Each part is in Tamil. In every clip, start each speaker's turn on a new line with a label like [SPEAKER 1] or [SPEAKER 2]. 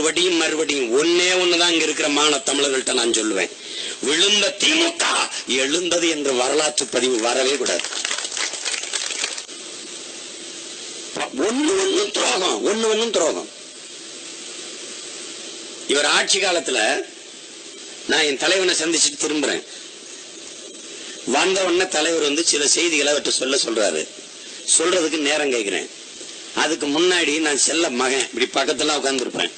[SPEAKER 1] மறுபடியும் மறுபடியும் ஒன்னே ஒண்ணுதான் இங்க இருக்கிற மான தமிழர்கள்ட்ட நான் சொல்லுவேன் விழுந்த திமுக எழுந்தது என்ற வரலாற்று பதிவு வரவே கூடாது ஒண்ணு ஒண்ணும் துரோகம் ஒண்ணு ஒண்ணும் துரோகம் இவர் ஆட்சி காலத்துல நான் என் தலைவனை சந்திச்சுட்டு திரும்புறேன் வந்த உடனே தலைவர் வந்து சில செய்திகளை அவர்கிட்ட சொல்ல சொல்றாரு சொல்றதுக்கு நேரம் கேட்கிறேன் அதுக்கு முன்னாடி நான் செல்ல மகன் இப்படி பக்கத்துல உட்கார்ந்துருப்பேன்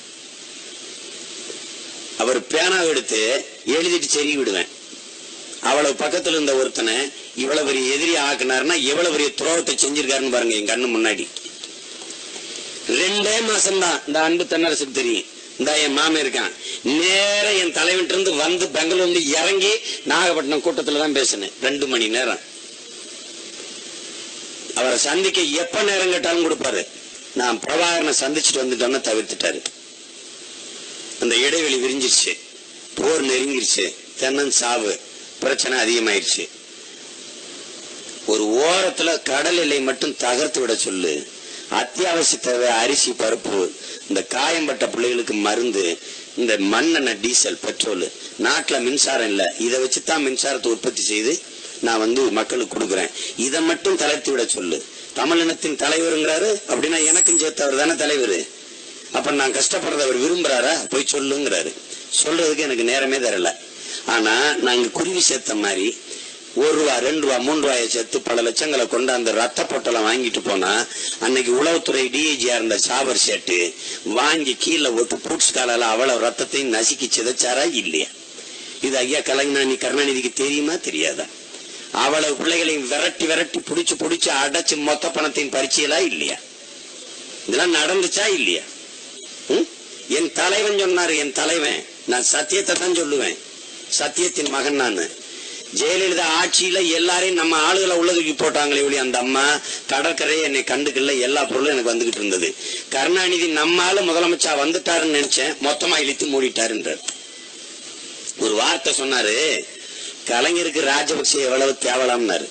[SPEAKER 1] அவர் பேனாவை எடுத்து எழுதிட்டு செறி விடுவேன் அவ்வளவு பக்கத்துல இருந்த ஒருத்தனை இவ்வளவு பெரிய எதிரி ஆக்குனாருன்னா எவ்வளவு பெரிய துரோகத்தை செஞ்சிருக்காருன்னு பாருங்க என் கண்ணு முன்னாடி ரெண்டே மாசம் தான் இந்த அன்பு தென்னரசுக்கு தெரியும் இந்த என் மாமன் இருக்கான் நேர என் தலைவன் இருந்து வந்து பெங்களூர்ல இருந்து இறங்கி நாகப்பட்டினம் கூட்டத்துல தான் பேசினேன் ரெண்டு மணி நேரம் அவரை சந்திக்க எப்ப நேரம் கேட்டாலும் கொடுப்பாரு நான் பிரபாகரனை சந்திச்சுட்டு வந்துட்டோன்னு தவிர்த்துட்டாரு அந்த இடைவெளி விரிஞ்சிருச்சு போர் நெருங்கிருச்சு தென்னன் சாவு பிரச்சனை அதிகமாயிருச்சு ஒரு ஓரத்துல கடல் எல்லை மட்டும் தகர்த்து விட சொல்லு அத்தியாவசிய தேவை அரிசி பருப்பு இந்த காயம்பட்ட பிள்ளைகளுக்கு மருந்து இந்த மண்ணெண்ணெய் டீசல் பெட்ரோல் நாட்டுல மின்சாரம் இல்ல இதை வச்சுதான் மின்சாரத்தை உற்பத்தி செய்து நான் வந்து மக்களுக்கு கொடுக்குறேன் இதை மட்டும் தளர்த்தி விட சொல்லு தமிழினத்தின் தலைவருங்கிறாரு அப்படின்னா எனக்கும் சேர்த்து அவர் தானே தலைவர் அப்ப நான் கஷ்டப்படுறத அவர் விரும்புறாரா போய் சொல்லுங்கிறாரு சொல்றதுக்கு எனக்கு நேரமே தரல ஆனா நாங்க குருவி சேர்த்த மாதிரி ஒரு ரூபா ரெண்டு ரூபா மூணு ரூபாயை சேர்த்து பல லட்சங்களை கொண்டு அந்த ரத்த பொட்டலம் வாங்கிட்டு போனா அன்னைக்கு உளவுத்துறை டிஐஜியா இருந்த சாபர் சேட்டு வாங்கி கீழே ஒட்டு பூட்ஸ் காலால அவ்வளவு ரத்தத்தையும் நசுக்கி சிதைச்சாரா இல்லையா இது ஐயா கலைஞானி கருணாநிதிக்கு தெரியுமா தெரியாதா அவ்வளவு பிள்ளைகளையும் விரட்டி விரட்டி புடிச்சு புடிச்சு அடைச்சு மொத்த பணத்தையும் பறிச்சியலா இல்லையா இதெல்லாம் நடந்துச்சா இல்லையா ம்? என் தலைவன் சொன்னாரு என் தலைவன் நான் சத்தியத்தை தான் சொல்லுவேன் சத்தியத்தின் மகன் நானு ஜெயலலிதா ஆட்சியில எல்லாரையும் நம்ம ஆளுகளை உள்ள தூக்கி போட்டாங்களே ஒளி அந்த அம்மா கடற்கரை என்னை கண்டுக்கல எல்லா பொருளும் எனக்கு வந்துகிட்டு இருந்தது கருணாநிதி நம்மால முதலமைச்சா வந்துட்டாருன்னு நினைச்சேன் மொத்தமா இழுத்து மூடிட்டாருன்றார் ஒரு வார்த்தை சொன்னாரு கலைஞருக்கு ராஜபக்சே எவ்வளவு தேவலாம்னாரு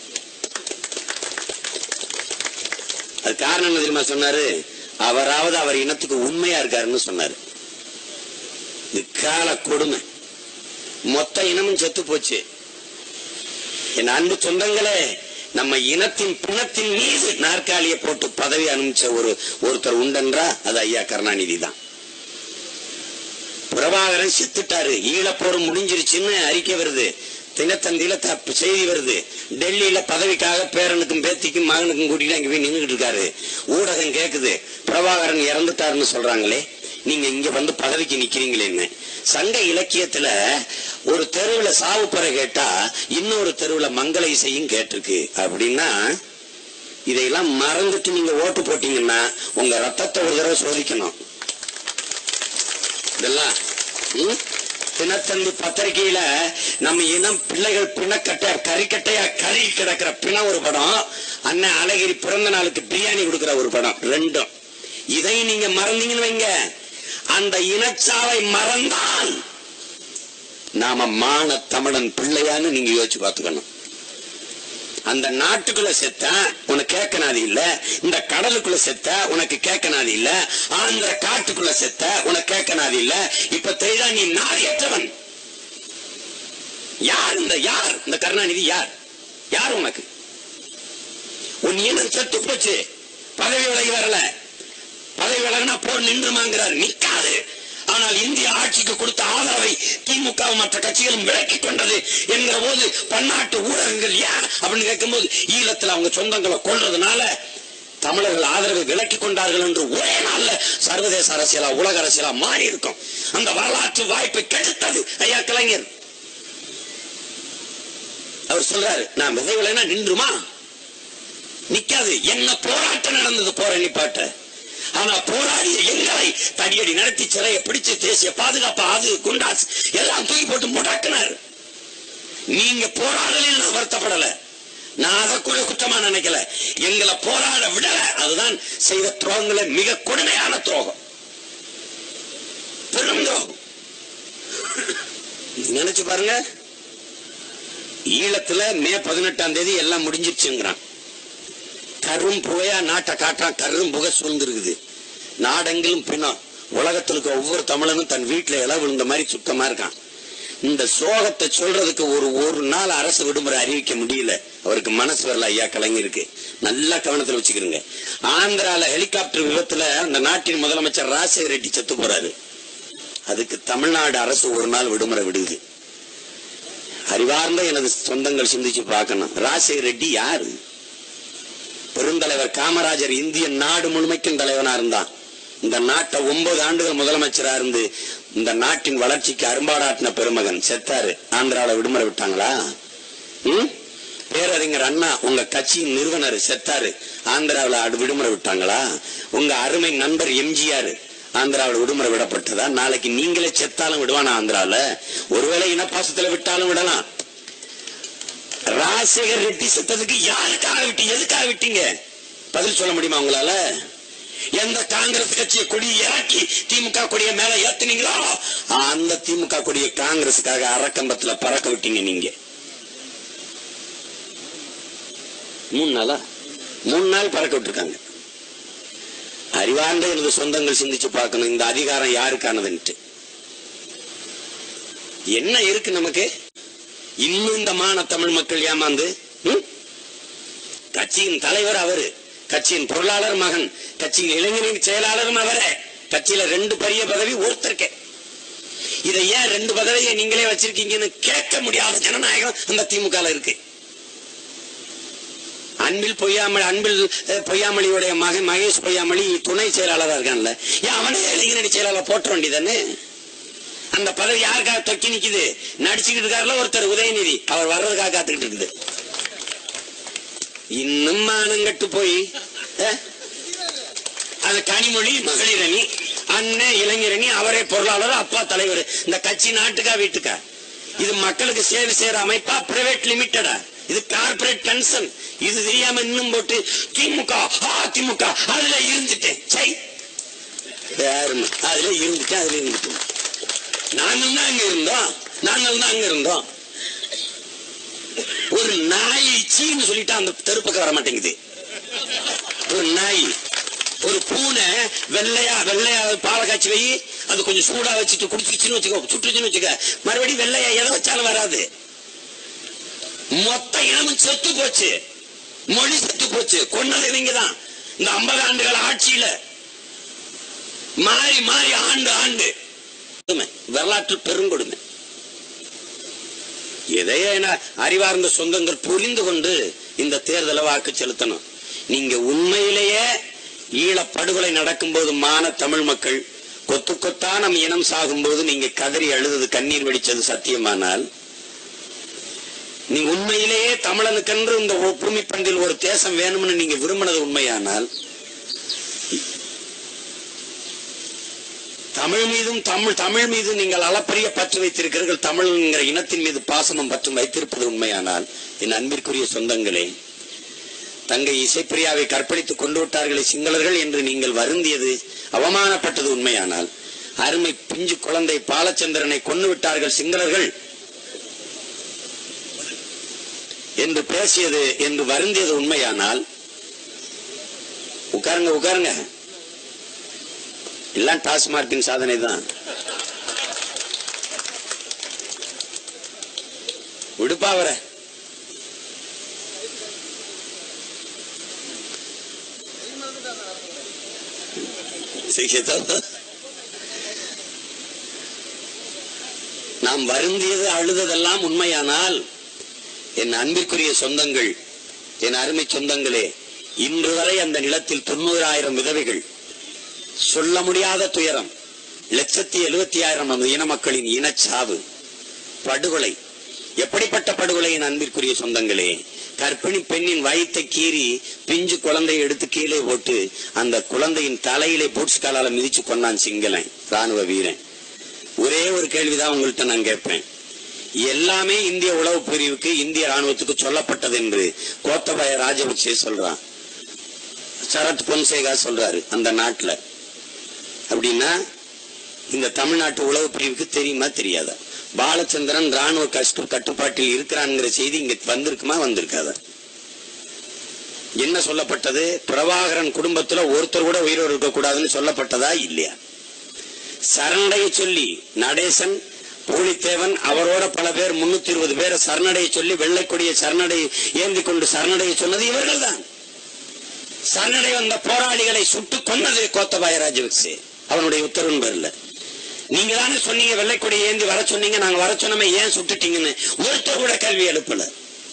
[SPEAKER 1] அது காரணம் என்ன தெரியுமா சொன்னாரு அவராவது அவர் இனத்துக்கு உண்மையா இருக்காருன்னு சொன்னாரு இது கால கொடுமை மொத்த இனமும் செத்து போச்சு என் அன்பு சொந்தங்களே நம்ம இனத்தின் பிணத்தின் மீது நாற்காலியை போட்டு பதவி அனுப்பிச்ச ஒரு ஒருத்தர் உண்டென்றா அது ஐயா கருணாநிதி தான் பிரபாகரன் செத்துட்டாரு ஈழப்போர் முடிஞ்சிருச்சுன்னு அறிக்கை வருது தினத்தந்தியில தப்பு செய்தி வருது டெல்லியில பதவிக்காக பேரனுக்கும் பேத்திக்கும் மகனுக்கும் கூட்டிட்டு அங்க போய் நின்றுட்டு இருக்காரு ஊடகம் கேக்குது பிரபாகரன் இறந்துட்டாருன்னு சொல்றாங்களே நீங்க இங்க வந்து பதவிக்கு நிக்கிறீங்களேன்னு சங்க இலக்கியத்துல ஒரு தெருவுல சாவு பெற கேட்டா இன்னொரு தெருவுல மங்கள இசையும் கேட்டிருக்கு அப்படின்னா இதையெல்லாம் மறந்துட்டு நீங்க ஓட்டு போட்டீங்கன்னா உங்க ரத்தத்தை ஒரு தடவை சோதிக்கணும் இதெல்லாம் ம்? தினத்தந்தி பத்திரிகையில நம்ம இனம் பிள்ளைகள் பிணக்கட்டை கறிக்கட்டையா கறி கிடக்கிற பிண ஒரு படம் அண்ணன் அழகிரி பிறந்த நாளுக்கு பிரியாணி கொடுக்கிற ஒரு படம் ரெண்டும் இதை நீங்க மறந்தீங்கன்னு வைங்க அந்த இனச்சாவை மறந்தால் நாம மான தமிழன் பிள்ளையான்னு நீங்க யோசிச்சு பார்த்துக்கணும் அந்த நாட்டுக்குள்ள செத்த உனக்கு கேட்கனாது இல்ல இந்த கடலுக்குள்ள செத்த உனக்கு கேட்கனாது இல்ல ஆந்திர காட்டுக்குள்ள செத்த உனக்கு கேட்கனாது இல்ல இப்ப தெரியுதா நீ நாரியற்றவன் யார் இந்த யார் இந்த கருணாநிதி யார் யார் உனக்கு உன் இனம் செத்து போச்சு பதவி விலகி வரல பதவி விலகினா போர் நின்றுமாங்கிறார் நிக்காது ஆனால் இந்திய ஆட்சிக்கு கொடுத்த ஆதரவை திமுக மற்ற கட்சிகளும் விலக்கிக் கொண்டது என்கிற போது பன்னாட்டு ஊடகங்கள் ஏன் அப்படின்னு கேட்கும்போது ஈழத்தில் அவங்க சொந்தங்களை கொள்றதுனால தமிழர்கள் ஆதரவை விலக்கிக் கொண்டார்கள் என்று ஒரே நாள்ல சர்வதேச அரசியலா உலக அரசியலா மாறி இருக்கும் அந்த வரலாற்று வாய்ப்பை கெடுத்தது ஐயா கலைஞர் அவர் சொல்றாரு நான் விதைவில்லைன்னா நின்றுமா நிக்காது என்ன போராட்டம் நடந்தது போற நிப்பாட்ட ஆனா போராடிய எங்களை தடியடி நடத்தி சிறையை பிடிச்சு தேசிய பாதுகாப்பு அது குண்டாஸ் எல்லாம் தூக்கி போட்டு முடக்கினார் நீங்க போராடலில் நான் வருத்தப்படல நான் அதை கூட குற்றமா நினைக்கல எங்களை போராட விடல அதுதான் செய்த துரோகங்கள மிக கொடுமையான துரோகம் பெரும் துரோகம் நினைச்சு பாருங்க ஈழத்துல மே பதினெட்டாம் தேதி எல்லாம் முடிஞ்சிருச்சுங்கிறான் கரும் புகையா நாட்டை காட்டான் கரும் புகை சூழ்ந்திருக்குது நாடெங்கிலும் பிணம் உலகத்துல இருக்க ஒவ்வொரு தமிழனும் தன் வீட்டுல இலை விழுந்த மாதிரி சுத்தமா இருக்கான் இந்த சோகத்தை சொல்றதுக்கு ஒரு ஒரு நாள் அரசு விடுமுறை அறிவிக்க முடியல அவருக்கு மனசு வரல ஐயா கலைஞருக்கு நல்லா கவனத்துல வச்சுக்கிறீங்க ஆந்திரால ஹெலிகாப்டர் விபத்துல அந்த நாட்டின் முதலமைச்சர் ராஜசேகர ரெட்டி செத்து போறாரு அதுக்கு தமிழ்நாடு அரசு ஒரு நாள் விடுமுறை விடுது அறிவார்ந்த எனது சொந்தங்கள் சிந்திச்சு பார்க்கணும் ராஜசேகர ரெட்டி யாரு பெருந்தலைவர் காமராஜர் இந்திய நாடு முழுமைக்கும் தலைவனா இருந்தான் இந்த நாட்டை ஒன்பது ஆண்டுகள் முதலமைச்சரா இருந்து இந்த நாட்டின் வளர்ச்சிக்கு அரும்பாடாட்டின பெருமகன் செத்தாரு ஆந்திரால விடுமுறை விட்டாங்களா ம்? பேரறிஞர் அண்ணா உங்க கட்சியின் நிறுவனர் செத்தாரு ஆந்திராவில் அடு- விடுமுறை விட்டாங்களா உங்க அருமை நண்பர் எம்ஜிஆர் ஆந்திராவில் விடுமுறை விடப்பட்டதா நாளைக்கு நீங்களே செத்தாலும் விடுவானா ஆந்திரால ஒருவேளை இனப்பாசத்துல விட்டாலும் விடலாம் ராஜசேகர் ரெட்டி செத்ததுக்கு யாருக்காக விட்டீங்க எதுக்காக விட்டீங்க பதில் சொல்ல முடியுமா உங்களால எந்த காங்கிரஸ் கட்சியை கொடி இறக்கி திமுக கொடிய மேல ஏத்துனீங்களோ அந்த திமுக கொடிய காங்கிரஸுக்காக அரக்கம்பத்துல பறக்க விட்டீங்க நீங்க மூணு நாளா மூணு நாள் பறக்க விட்டுருக்காங்க அறிவார்ந்த எனது சொந்தங்கள் சிந்திச்சு பார்க்கணும் இந்த அதிகாரம் யாருக்கானதுன்ட்டு என்ன இருக்கு நமக்கு இன்னும் இந்த மான தமிழ் மக்கள் ஏமாந்து ம்? கட்சியின் தலைவர் அவரு கட்சியின் பொருளாளர் மகன் கட்சியின் இளைஞரின் செயலாளரும் அவரே கட்சியில ரெண்டு பெரிய பதவி ஒருத்தருக்கே இதை ஏன் ரெண்டு பதவியை நீங்களே வச்சிருக்கீங்கன்னு கேட்க முடியாத ஜனநாயகம் அந்த திமுக ல இருக்கு அன்பில் பொய்யாமலி அன்பில் அஹ், பொய்யாமலியுடைய மகன் மகேஷ் பொய்யாமலி துணை செயலாளரா இருக்கான்ல ஏன் அவனே இளைஞரணி செயலாளர் போட்ட வேண்டியதானே அந்த பதவி யாருக்காக தொக்கி நிக்குது நடிச்சுக்கிட்டு இருக்காருல ஒருத்தர் உதயநிதி அவர் வர்றதுக்காக காத்துக்கிட்டு இருக்குது இன்னும் மானங்கட்டு போய் அஹ், அது கனிமொழி மகளிர் அணி அண்ணன் இளைஞரணி அவரே பொருளாளர் அப்பா தலைவர் இந்த கட்சி நாட்டுக்கா வீட்டுக்கா இது மக்களுக்கு சேவை செய்யற அமைப்பா பிரைவேட் லிமிட்டடா இது கார்பரேட் கன்சர்ன் இது தெரியாம இன்னும் போட்டு திமுக அதிமுக அதுல இருந்துட்டேன் சை யாருமே அதுல இருந்துட்டேன் அதுல இருந்துட்டேன் நாங்கள் தான் அங்க இருந்தோம் நாங்கள் தான் அங்க இருந்தோம் ஒரு நாய் சீன்னு சொல்லிட்டா அந்த தெருப்பக்கம் வர மாட்டேங்குது ஒரு நாய் ஒரு பூனை வெள்ளையா வெள்ளையா பாலை காய்ச்சி வை அது கொஞ்சம் சூடா வச்சுட்டு குடிச்சிச்சுன்னு வச்சுக்கோ சுட்டுச்சுன்னு வச்சுக்க மறுபடியும் வெள்ளையா எதை வச்சாலும் வராது மொத்த இனமும் செத்து போச்சு மொழி செத்து போச்சு கொன்னது இவங்க தான் இந்த ஐம்பது ஆண்டுகள் ஆட்சியில மாறி மாறி ஆண்டு ஆண்டு கொடுமை. வரலாற்று பெருங்கொடுமை எதையோ என அறிவார்ந்த சொந்தங்கள் புரிந்து கொண்டு இந்த தேர்தலை வாக்கு செலுத்தணும் நீங்க உண்மையிலேயே ஈழ படுகொலை நடக்கும்போது மான தமிழ் மக்கள் கொத்து கொத்தா நம் இனம் சாகும்போது நீங்க கதறி அழுதது கண்ணீர் வெடிச்சது சத்தியமானால் நீ உண்மையிலேயே தமிழனுக்கென்று இந்த ஒ- பூமி பந்தில் ஒரு தேசம் வேணும்னு நீங்க விரும்பினது உண்மையானால் தமிழ் மீதும் தமிழ் தமிழ் மீது நீங்கள் அளப்பரிய பற்று வைத்திருக்கிறீர்கள் தமிழ் என்கிற இனத்தின் மீது பாசமும் பற்றும் வைத்திருப்பது உண்மையானால் என் அன்பிற்குரிய சொந்தங்களே தங்கை இசைப்பிரியாவை கற்பழித்துக் கொண்டு விட்டார்களே சிங்களர்கள் என்று நீங்கள் வருந்தியது அவமானப்பட்டது உண்மையானால் அருமை பிஞ்சு குழந்தை பாலச்சந்திரனை கொண்டு விட்டார்கள் சிங்களர்கள் என்று பேசியது என்று வருந்தியது உண்மையானால் உட்காருங்க உட்காருங்க எல்லாம் டாஸ்மார்க்கின் சாதனை தான் விடுப்பா வர நாம் வருந்தியது அழுததெல்லாம் உண்மையானால் என் அன்பிற்குரிய சொந்தங்கள் என் அருமை சொந்தங்களே இன்று வரை அந்த நிலத்தில் தொண்ணூறாயிரம் விதவைகள் சொல்ல முடியாத துயரம் லட்சத்தி எழுபத்தி ஆயிரம் நமது இன மக்களின் இனச்சாவு படுகொலை எப்படிப்பட்ட படுகொலை என் அன்பிற்குரிய சொந்தங்களே கர்ப்பிணி பெண்ணின் வயித்தை கீறி பிஞ்சு குழந்தையை எடுத்து கீழே போட்டு அந்த குழந்தையின் தலையிலே பூட்ஸ் காலால மிதிச்சு கொண்டான் சிங்களன் ராணுவ வீரன் ஒரே ஒரு கேள்விதான் உங்கள்கிட்ட நான் கேட்பேன் எல்லாமே இந்திய உளவு பிரிவுக்கு இந்திய ராணுவத்துக்கு சொல்லப்பட்டது என்று கோத்தபாய ராஜபக்சே சொல்றான் சரத் பொன்சேகா சொல்றாரு அந்த நாட்டுல அப்படின்னா இந்த தமிழ்நாட்டு உளவு பிரிவுக்கு தெரியுமா தெரியாதா பாலச்சந்திரன் ராணுவ கஷ்ட கட்டுப்பாட்டில் இருக்கிறான்ங்கிற செய்தி இங்க வந்திருக்குமா வந்திருக்காதா என்ன சொல்லப்பட்டது பிரபாகரன் குடும்பத்துல ஒருத்தர் கூட உயிரோடு இருக்க கூடாதுன்னு சொல்லப்பட்டதா இல்லையா சரணடைய சொல்லி நடேசன் பூலித்தேவன் அவரோட பல பேர் முன்னூத்தி இருபது பேரை சரணடைய சொல்லி வெள்ளைக்கொடிய சரணடை ஏந்தி கொண்டு சரணடைய சொன்னது இவர்கள் தான் சரணடை வந்த போராளிகளை சுட்டு கொன்னது கோத்தபாய ராஜபக்சே அவனுடைய உத்தரவின் பேர்ல நீங்க தானே சொன்னீங்க வெள்ளைக்கொடி ஏந்தி வர சொன்னீங்க நாங்க வர சொன்னோமே ஏன் சுட்டுட்டீங்கன்னு ஒருத்தர் கூட கேள்வி எழுப்பல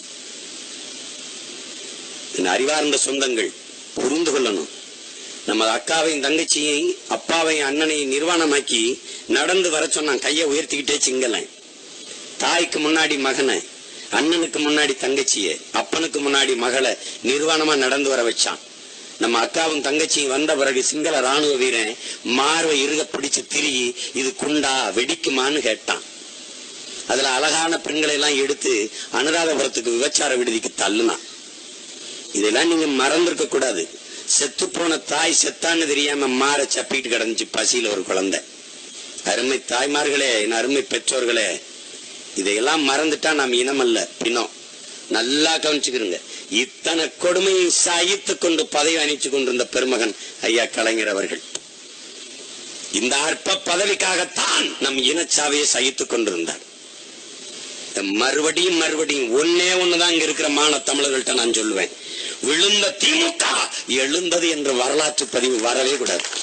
[SPEAKER 1] என் அறிவார்ந்த சொந்தங்கள் புரிந்து கொள்ளணும் நம்ம அக்காவையும் தங்கச்சியையும் அப்பாவையும் அண்ணனையும் நிர்வாணமாக்கி நடந்து வர சொன்னான் கையை உயர்த்திக்கிட்டே சிங்கலன் தாய்க்கு முன்னாடி மகனை அண்ணனுக்கு முன்னாடி தங்கச்சிய அப்பனுக்கு முன்னாடி மகளை நிர்வாணமா நடந்து வர வச்சான் நம்ம அக்காவும் தங்கச்சியும் வந்த பிறகு சிங்கள ராணுவ வீரன் மார்வை இருக பிடிச்சு திரிகி இது குண்டா வெடிக்குமான்னு கேட்டான் அதுல அழகான பெண்களை எல்லாம் எடுத்து அனுராதபுரத்துக்கு விபச்சார விடுதிக்கு தள்ளுனான் இதெல்லாம் நீங்க மறந்திருக்க கூடாது செத்து போன தாய் செத்தான்னு தெரியாம மாற சப்பிட்டு கிடந்துச்சு பசியில ஒரு குழந்தை அருமை தாய்மார்களே என் அருமை பெற்றோர்களே இதையெல்லாம் மறந்துட்டா நாம் இனம் அல்ல பின்னம் நல்லா கவனிச்சுக்கிறோங்க இத்தனை கொடுமையை சகித்து கொண்டு பதவி அணிச்சு கொண்டிருந்த பெருமகன் ஐயா கலைஞர் அவர்கள் இந்த அற்ப பதவிக்காகத்தான் நம் இனச்சாவையை சகித்துக் கொண்டிருந்தார் மறுபடியும் மறுபடியும் ஒன்னே ஒண்ணுதான் இங்க இருக்கிற மான தமிழர்கள்ட்ட நான் சொல்லுவேன் விழுந்த திமுக எழுந்தது என்ற வரலாற்று பதிவு வரவே கூடாது